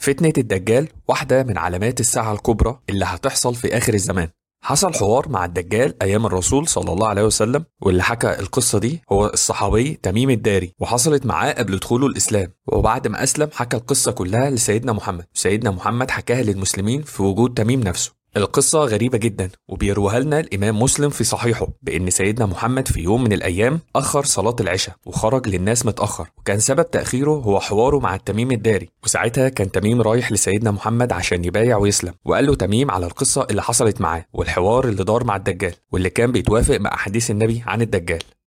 فتنة الدجال واحدة من علامات الساعة الكبرى اللي هتحصل في آخر الزمان حصل حوار مع الدجال أيام الرسول صلى الله عليه وسلم واللي حكى القصة دي هو الصحابي تميم الداري وحصلت معاه قبل دخوله الإسلام وبعد ما أسلم حكى القصة كلها لسيدنا محمد سيدنا محمد حكاها للمسلمين في وجود تميم نفسه القصة غريبة جدا وبيروها لنا الإمام مسلم في صحيحه بإن سيدنا محمد في يوم من الأيام أخر صلاة العشاء وخرج للناس متأخر وكان سبب تأخيره هو حواره مع التميم الداري وساعتها كان تميم رايح لسيدنا محمد عشان يبايع ويسلم وقال له تميم على القصة اللي حصلت معاه والحوار اللي دار مع الدجال واللي كان بيتوافق مع أحاديث النبي عن الدجال